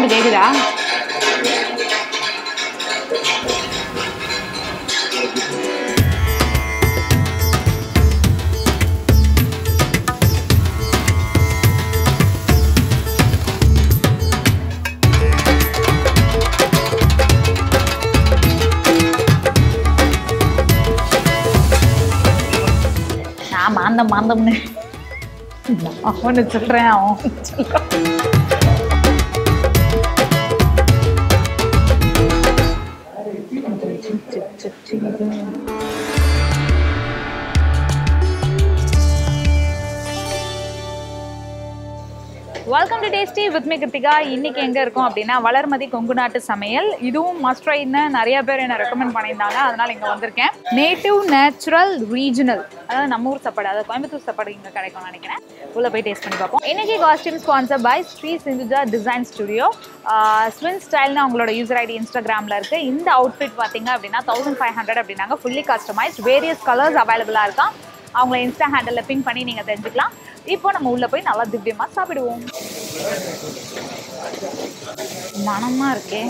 sound கேட்குதா நான் மாந்தம் மாந்தம்னு அவனு சொல்றேன் அவன் சொல்றான் welcome to tasty with me Kiruthika இன்னைக்கு எங்க இருக்கோம் அப்படின்னா வளர்மதி கொங்கு நாட்டு சமையல் இதுவும் மஸ்ட் ட்ரைன்னு நிறைய பேர் என்ன ரெக்கமெண்ட் பண்ணியிருந்தாங்க அதனால இங்க வந்திருக்கேன் நேட்டிவ் நேச்சுரல் ரீஜனல் அதாவது நம்ம ஊர் சாப்பாடு அதாவது கோயம்புத்தூர் சாப்பாடு இங்க கிடைக்கும்னு நினைக்கிறேன் உள்ள போய் டேஸ்ட் பண்ணி பார்ப்போம் இன்னைக்கு costume sponsor by Sri Sindhuja design studio ஸ்வின் ஸ்டைல்னு அவங்களோட யூசர் ஐடி இன்ஸ்டாகிராமில் இருக்கு இந்த அவுட்ஃபிட் பார்த்தீங்க அப்படின்னா தௌசண்ட் ஃபைவ் ஹண்ட்ரட் அப்படின்னாங்க ஃபுல்லி கஸ்டமைஸ்ட் வேரியஸ் கலர்ஸ் அவைலபிளாக இருக்கான் அவங்கள இன்ஸ்டா ஹேண்டலில் பிங் பண்ணி நீங்கள் தெரிஞ்சுக்கலாம் இப்போ நம்ம உள்ளே போய் நல்லா திவ்யமாக சாப்பிடுவோம் மனமாக இருக்கே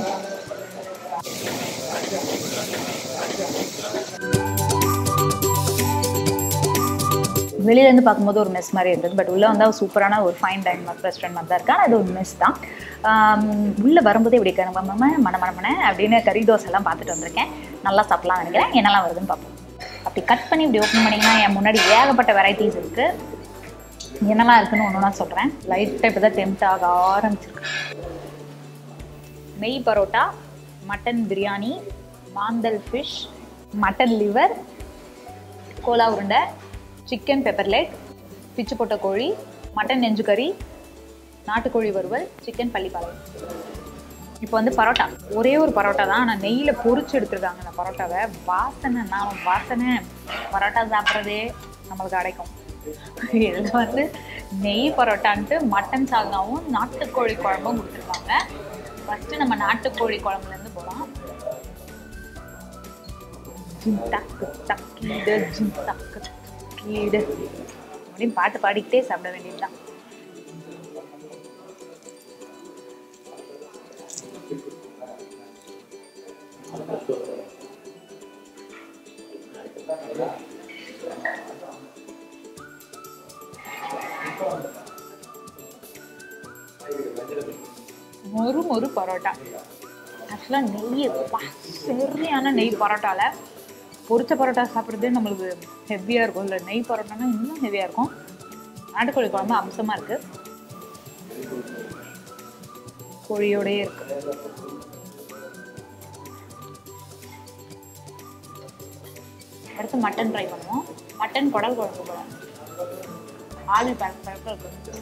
வெளியிலேருந்து பார்க்கும்போது ஒரு மெஸ் மாதிரி இருந்தது பட் உள்ளே வந்தால் சூப்பரான ஒரு ஃபைன் டைன் ரெஸ்டாரண்ட் மாதிரி தான் இருக்கு ஆனால் அது ஒரு மெஸ் தான் உள்ளே வரும்போதே இப்படி கிளம்ப மன மனமன அப்படின்னு கறி தோசை எல்லாம் பார்த்துட்டு வந்திருக்கேன் நல்லா சாப்பிடலாம் நினைக்கிறேன் என்னெல்லாம் வருதுன்னு பார்ப்போம் அப்படி கட் பண்ணி இப்படி ஓப்பன் பண்ணிங்கன்னா என் முன்னாடி ஏகப்பட்ட வெரைட்டிஸ் இருக்குது என்னெல்லாம் இருக்குன்னு ஒன்று நான் சொல்கிறேன் லைட்டாக இப்போ தான் டெம்ட் ஆக ஆரம்பிச்சிருக்கு நெய் பரோட்டா மட்டன் பிரியாணி மாந்தல் ஃபிஷ் மட்டன் லிவர் கோலா உருண்டை சிக்கன் பெப்பர்லெட் பிச்சு போட்ட கோழி மட்டன் நெஞ்சு கறி நாட்டுக்கோழி வறுவல் சிக்கன் பள்ளிப்பாளையம் இப்போ வந்து பரோட்டா ஒரே ஒரு பரோட்டா தான் ஆனால் நெய்யில் பொரிச்சு எடுத்துருக்காங்க அந்த பரோட்டாவை வாசனை நான் வாசனை பரோட்டா சாப்பிட்றதே நம்மளுக்கு அடைக்கும் இதில் வந்து நெய் பரோட்டான்ட்டு மட்டன் சால்னாவும் நாட்டுக்கோழி குழம்பும் கொடுத்துருக்காங்க ஃபஸ்ட்டு நம்ம நாட்டுக்கோழி குழம்புலேருந்து போகலாம் ஜிம் டக்கு டக்கீடு ஜிம் டக்கு டக்கீடு அப்படின்னு பாட்டு பாடிக்கிட்டே சாப்பிட வேண்டியதுதான் மொறு மொறு பரோட்டா ஆக்சுவலாக நெய் அப்பா, சரியான நெய் பரோட்டாவில் பொரிச்ச பரோட்டா சாப்பிட்றதே நம்மளுக்கு ஹெவியாக இருக்கும் இல்லை நெய் பரோட்டானா இன்னும் ஹெவியாக இருக்கும் நாட்டுக்கோழி குழம்பு அம்சமாக இருக்குது கோழியோடயே இருக்கு அடுத்து மட்டன் ட்ரை பண்ணுவோம் மட்டன் குடல் குழம்பு போடுவோம் ஆளு பேக் பேக் இருக்கு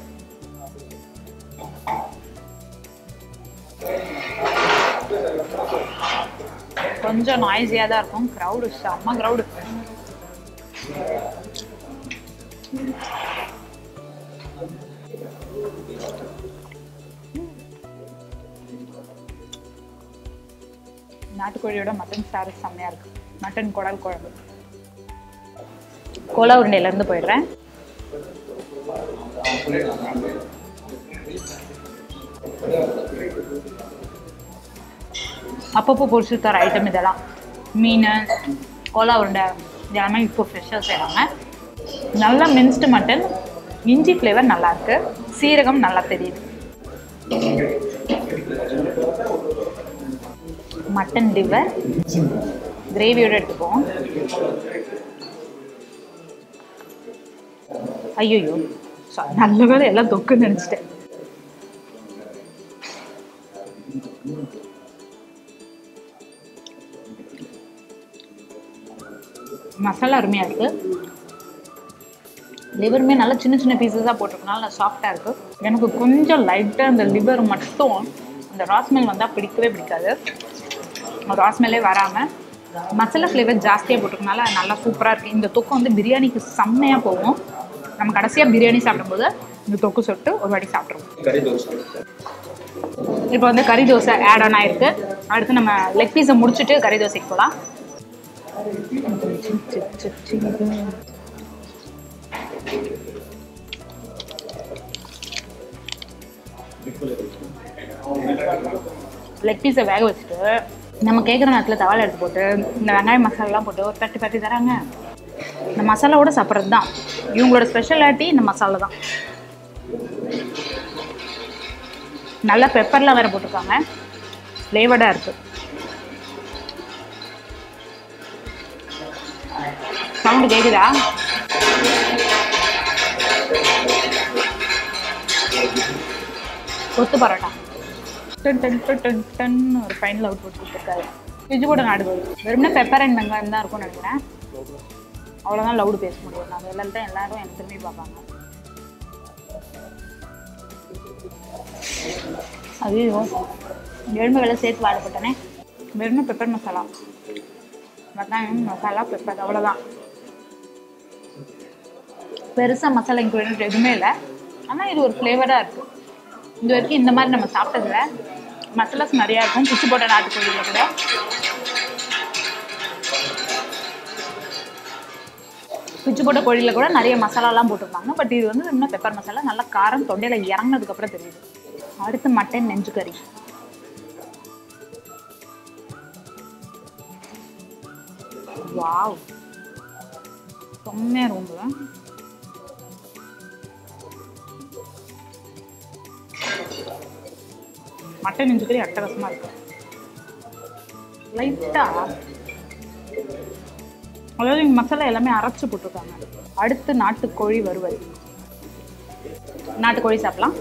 கொஞ்சம் நாய்ஸியாக தான் இருக்கும் க்ரௌடு செம்ம க்ரௌடு நாட்டுக்கோழியோட மட்டன் சாறு செம்மையாக இருக்கு மட்டன் குடல் குழம்பு கோலா உருண்டையிலேருந்து போயிடுறேன் அப்பப்போ பொரிச்சு தர ஐட்டம் இதெல்லாம் மீன் கோலா உருண்டை இதெல்லாமே இப்போ ஃப்ரெஷ்ஷாக செய்கிறாங்க நல்லா மின்ஸ்டு மட்டன் இஞ்சி ஃப்ளேவர் நல்லா இருக்கு சீரகம் நல்லா தெரியுது மட்டன் லிவர் கிரேவியோட எடுத்துப்போம் ஐயோ நல்ல வேலை எல்லாம் தொக்குன்னு நினச்சிட்டேன் மசாலா அருமையாக இருக்குது லிவருமே நல்லா சின்ன சின்ன பீசஸாக போட்டிருக்கனால நல்லா சாஃப்டாக இருக்குது எனக்கு கொஞ்சம் லைட்டாக அந்த லிவர் மட்டும் அந்த ராஸ்மெல் வந்தால் பிடிக்கவே பிடிக்காது ராஸ்மெல்லே வராமல் மசாலா ஃப்ளேவர் ஜாஸ்தியாக போட்டிருக்கனால நல்லா சூப்பராக இருக்குது இந்த தொக்கு வந்து பிரியாணிக்கு செம்மையாக போகும் நம்ம கடைசியாக பிரியாணி சாப்பிடும்போது இந்த தொக்கு சொட்டு ஒரு வாட்டி சாப்பிட்ருவோம் கறி தோசை இப்போ வந்து கறி தோசை ஆட் ஆன் ஆயிருக்கு அடுத்து நம்ம லெக் பீஸை முடிச்சுட்டு கறி தோசைக்கு போகலாம் லெக் பீஸை வேக வச்சுட்டு நம்ம கேட்குற நேரத்தில் தவாலை எடுத்து போட்டு இந்த வெங்காயம் மசாலாலாம் போட்டு ஒரு தட்டி தட்டி தராங்க இந்த மசாலாவோட சாப்பிட்றது தான் இவங்களோட ஸ்பெஷாலிட்டி இந்த மசாலா தான் நல்ல பெப்பர்லாம் வேறு போட்டிருக்காங்க ஃப்ளேவர்டாக இருக்குது சவுண்டு கேட்குதா கொத்து பரோட்டா டன் டன் டன் டன் டன் ஒரு ஃபைனல் அவுட் போட்டு கொடுத்துருக்காரு ஃப்ரிட்ஜ் கூட நாடு வெறும்னா பெப்பர் அண்ட் வெங்காயம் தான் இருக்கும்னு நினைக்கிறேன் அவ்வளோதான் லவுடு பேச முடியும் நாங்கள் எல்லாம் தான் எல்லாரும் எனக்கு திரும்பி பார்ப்பாங்க ஐயோ எலும்பு வேலை சேர்த்து வாழப்பட்டனே வெறும் பெப்பர் மசாலா வெங்காயம் மசாலா பெப்பர் அவ்வளோதான் பெருசாக மசாலா இன்க்ரீடியன்ட் எதுவுமே இல்லை ஆனால் இது ஒரு ஃப்ளேவராக இருக்குது இது வரைக்கும் இந்த மாதிரி நம்ம சாப்பிட்டதில்ல மசாலாஸ் நிறையா இருக்கும் பிச்சு போட்ட நாட்டுக்கோழியில் கூட பிச்சு போட்ட கோழியில் கூட நிறைய மசாலாலாம் போட்டிருப்பாங்க பட் இது வந்து இன்னும் பெப்பர் மசாலா நல்லா காரம் தொண்டையில் இறங்கினதுக்கப்புறம் தெரியுது அடுத்து மட்டன் நெஞ்சு கறி வாவ் செம்மையாக இருக்கும் மட்டன் நெஞ்சு கறி அட்டகாசமாக இருக்கு லைட்டாக அதாவது இங்க மசாலா எல்லாமே அரைச்சு போட்டிருக்காங்க அடுத்து நாட்டுக்கோழி வறுவல் நாட்டுக்கோழி சாப்பிடலாம்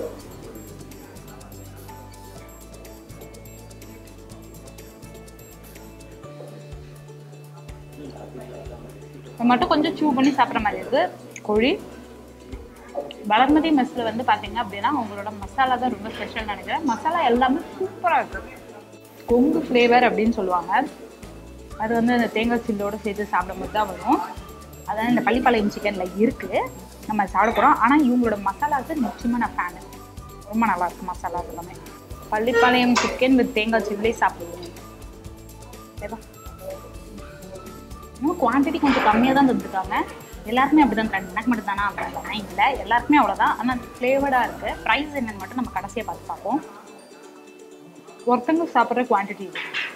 இது மட்டும் கொஞ்சம் சூ பண்ணி சாப்பிட்ற மாதிரி இருக்கு கோழி வளர்மதி மெஸ்ஸில் வந்து பார்த்தீங்க அப்படின்னா உங்களோட மசாலா தான் ரொம்ப ஸ்பெஷல் நினைக்கிறேன் மசாலா எல்லாமே சூப்பராக இருக்கு கொங்கு ஃப்ளேவர் அப்படின்னு சொல்லுவாங்க அது வந்து அந்த தேங்காய் சில்லோட சேர்த்து சாப்பிடும்போது தான் வரும் அதான் இந்த பள்ளிப்பாளையம் சிக்கனில் இருக்குது நம்ம சாப்பிட போகிறோம் ஆனால் இவங்களோட மசாலாவுக்கு நிச்சயமாக நான் ஃபேனு ரொம்ப நல்லா இருக்கு மசாலா எல்லாமே பள்ளிப்பாளையம் சிக்கன் வித் தேங்காய் சில்லி சாப்பிடுவோம் ஓகேவா இன்னும் குவான்டிட்டி கொஞ்சம் கம்மியாக தான் தந்துருக்காங்க எல்லாருக்குமே அப்படி தான் தராங்க எனக்கு மட்டும் தானா அப்படின்னா இல்லை எல்லாருக்குமே அவ்வளோதான் ஆனால் ஃப்ளேவர்டாக இருக்குது ப்ரைஸ் என்னன்னு மட்டும் நம்ம கடைசியாக பார்த்து பார்ப்போம் ஒருத்தங்க சாப்பிட்ற குவான்டிட்டி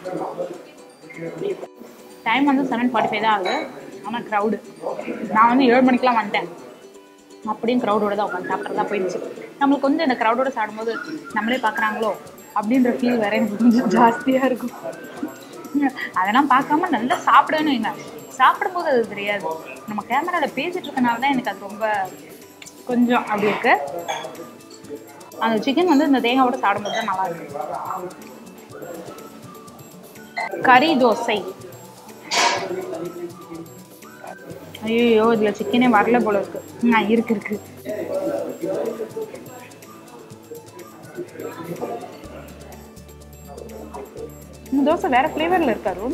டைம் வந்து செவன் ஃபார்ட்டி ஃபைவ் தான் ஆகுது ஆனால் க்ரௌடு நான் வந்து ஏழு மணிக்கெலாம் வந்துட்டேன் அப்படியும் க்ரௌடோட தான் உட்காந்து சாப்பிட்றதா போயிடுச்சு நம்மளுக்கு வந்து இந்த க்ரௌடோட சாப்பிடும்போது நம்மளே பார்க்குறாங்களோ அப்படின்ற ஃபீல் வேற எனக்கு கொஞ்சம் ஜாஸ்தியாக இருக்கும் அதெல்லாம் பார்க்காம நல்லா சாப்பிடணும் வைங்க சாப்பிடும்போது அது தெரியாது நம்ம கேமராவில் பேசிட்டு இருக்கனால தான் எனக்கு அது ரொம்ப கொஞ்சம் அப்படி இருக்கு அந்த சிக்கன் வந்து இந்த தேங்காவோட சாப்பிடும்போது தான் நல்லா இருக்கு கறி தோசை ஐயோ இதுல சிக்கனே வரல போல இருக்கு ஆ இருக்கு இருக்கு இந்த தோசை வேற ஃப்ளேவர்ல இருக்கா ரூம்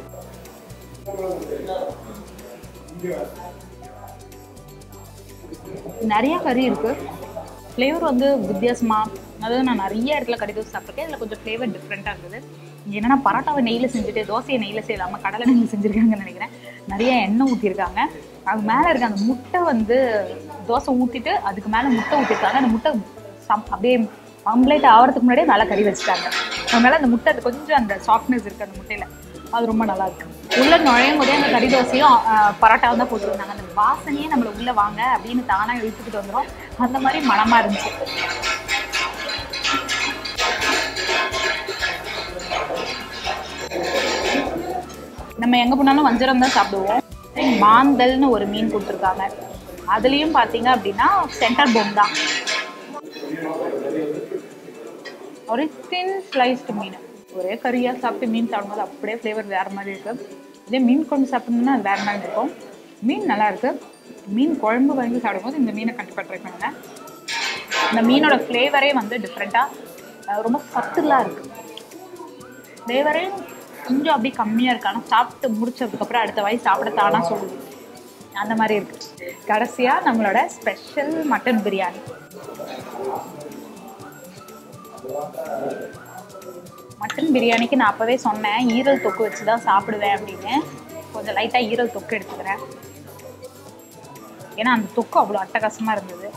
நிறைய கறி இருக்கு ஃப்ளேவர் வந்து வித்தியாசமா அதாவது நான் நிறைய இடத்துல கறி தோசை சாப்பிட்ருக்கேன் இதில் கொஞ்சம் ஃப்ளேவர் டிஃப்ரெண்ட்டாக இருந்தது இங்க என்னன்னா பரோட்டாவை நெய்யில் செஞ்சுட்டு தோசையை நெய்யில் செய்யலாமல் கடலை நெய்யில் செஞ்சுருக்காங்கன்னு நினைக்கிறேன் நிறைய எண்ணெய் ஊற்றிருக்காங்க அது மேலே இருக்க அந்த முட்டை வந்து தோசை ஊற்றிட்டு அதுக்கு மேலே முட்டை ஊற்றிருக்காங்க அந்த முட்டை சம் அப்படியே ஆம்லேட் ஆகிறதுக்கு முன்னாடியே நல்லா கறி வச்சுட்டாங்க அது மேலே அந்த முட்டை அது கொஞ்சம் அந்த சாஃப்ட்னஸ் இருக்குது அந்த முட்டையில் அது ரொம்ப நல்லா இருக்கு உள்ள நுழையும் போதே அந்த கறி தோசையும் ஆஹ், பரோட்டாவும் தான் போட்டுருந்தாங்க அந்த வாசனையே நம்மளை உள்ள வாங்க அப்படின்னு தானாக இழுத்துக்கிட்டு வந்துடும் அந்த மாதிரி மனமா இருந்துச்சு நம்ம எங்க போனாலும் வஞ்சரம் தான் சாப்பிடுவோம் மாந்தல்னு ஒரு மீன் கொடுத்துருக்காங்க அதுலயும் பாத்தீங்க அப்படின்னா சென்டர் போன் தான் ஒரு தின் ஸ்லைஸ்டு மீன் ஒரே கறியா சாப்பிட்டு மீன் சாப்பிடும்போது அப்படியே ஃப்ளேவர் வேற மாதிரி இருக்கு இதே மீன் குழம்பு சாப்பிட்டோம்னா அது வேற மாதிரி இருக்கும் மீன் நல்லா இருக்கு மீன் குழம்பு வாங்கி சாப்பிடும்போது இந்த மீனை கண்டிப்பாக ட்ரை பண்ணுங்க இந்த மீனோட ஃப்ளேவரே வந்து டிஃப்ரெண்ட்டாக ரொம்ப சத்துலாம் இருக்கு ஃப்ளேவரே கொஞ்சம் அப்படியே கம்மியாக இருக்கு ஆனால் சாப்பிட்டு முடிச்சதுக்கப்புறம் அடுத்த வாய் சாப்பிட தானா சொல்லுது அந்த மாதிரி இருக்கு கடைசியாக நம்மளோட ஸ்பெஷல் மட்டன் பிரியாணி மட்டன் பிரியாணிக்கு நான் அப்போவே சொன்னேன் ஈரல் தொக்கு வச்சு தான் சாப்பிடுவேன் அப்படின்னு கொஞ்சம் லைட்டாக ஈரல் தொக்கு எடுத்துக்கிறேன் ஏன்னா அந்த தொக்கு அவ்வளோ அட்டகாசமாக இருந்தது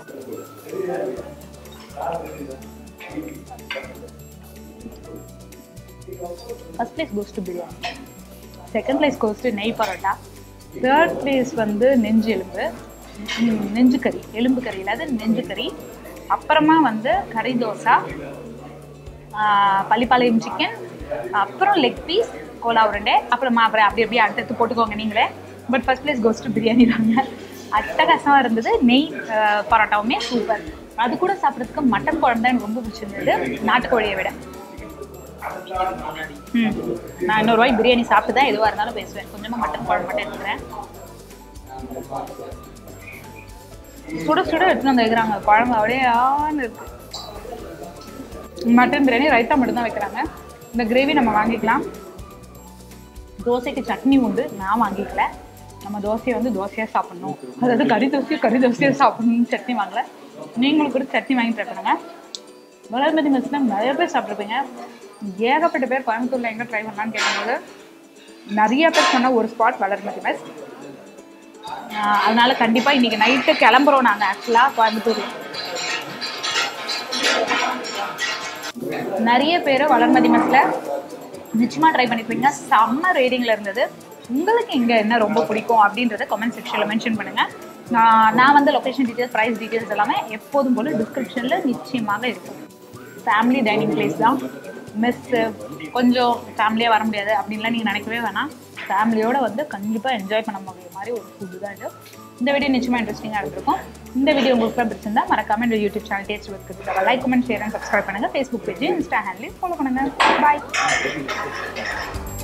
first place goes to biryani second place goes to நெய் பரோட்டா தேர்ட் பிளேஸ் வந்து நெஞ்சு எலும்பு ம், நெஞ்சு கறி எலும்பு கறி இல்லாத நெஞ்சு கறி அப்புறமா வந்து கறி தோசை ஆஹ், பள்ளிப்பாளையம் சிக்கன் அப்புறம் லெக் பீஸ் கோலா உருண்டை அப்புறமா அப்புறம் அப்படி அப்படியே அடுத்தடுத்து போட்டுக்கோங்க நீங்களே but first place goes to biryani தாங்க அட்டகாசமாக இருந்தது நெய் ஆஹ், பரோட்டாவுமே சூப்பர் அது கூட சாப்பிட்றதுக்கு மட்டன் குழம்பு தான் எனக்கு ரொம்ப பிடிச்சிருந்தது நாட்டுக்கோழியை விட ம் நான் இன்னொரு வாய் பிரியாணி சாப்பிட்டு தான் எதுவாக இருந்தாலும் பேசுவேன் கொஞ்சமாக மட்டன் குழம்பு மட்டும் எடுத்துக்கிறேன் சுட சுட எடுத்துன்னு வந்து வைக்கிறாங்க குழம்பு அப்படியே ஆன்னு இருக்கு மட்டன் பிரியாணி ரைத்தா மட்டும் தான் வைக்கிறாங்க இந்த கிரேவி நம்ம வாங்கிக்கலாம் தோசைக்கு சட்னி உண்டு நான் வாங்கிக்கல நம்ம தோசையை வந்து தோசையாக சாப்பிடணும் அதாவது கறி தோசையும் கறி தோசையாக சாப்பிடணும்னு சட்னி வாங்கல நீங்களும் கூட சட்னி வாங்கி ட்ரை பண்ணுங்க வளர்மதி மெஸ்ஸில் நிறைய பேர் சாப்பிட்ருப்பீங்க ஏகப்பட்ட பேர் கோயம்புத்தூரில் எங்கே ட்ரை பண்ணலான்னு கேட்கும்போது நிறைய பேர் சொன்ன ஒரு ஸ்பாட் வளர்மதி மெஸ் ஆஹ் அதனால கண்டிப்பாக இன்னைக்கு நைட்டு கிளம்புறோம் நாங்கள் ஆக்சுவலாக கோயம்புத்தூரில் நிறைய பேர் வளர்மதி மெஸ்ஸில் நிச்சயமாக ட்ரை பண்ணிருப்பீங்க செம்ம ரேட்டிங்கில் இருந்தது உங்களுக்கு இங்கே என்ன ரொம்ப பிடிக்கும் அப்படின்றத கமெண்ட் செக்ஷனில் மென்ஷன் பண்ணுங்கள் நான் நான் வந்து லொக்கேஷன் டீட்டெயில்ஸ் ப்ரைஸ் டீட்டெயில்ஸ் எல்லாமே எப்போதும் போல் டிஸ்கிரிப்ஷனில் நிச்சயமாக இருக்கும் ஃபேமிலி டைனிங் பிளேஸ் தான் மெஸ்ஸு கொஞ்சம் ஃபேமிலியாக வர முடியாது அப்படின்லாம் நீங்கள் நினைக்கவே வேணாம் ஃபேமிலியோட வந்து கண்டிப்பாக என்ஜாய் பண்ண முடிய மாதிரி ஒரு ஃபுட்டு தான் இது இந்த வீடியோ நிச்சயமாக இன்ட்ரெஸ்டிங்காக இருந்திருக்கும் இந்த வீடியோ உங்களுக்கு பிடிச்சிருந்தா மறக்காம இந்த யூடியூப் சேனல் டேஸ்ட் வைக்கிறதுக்காக like comment share and subscribe பண்ணுங்கள் ஃபேஸ்புக் பேஜ் இன்ஸ்டா ஹேண்ட்லையும் ஃபாலோ பண்ணுங்கள் பாய்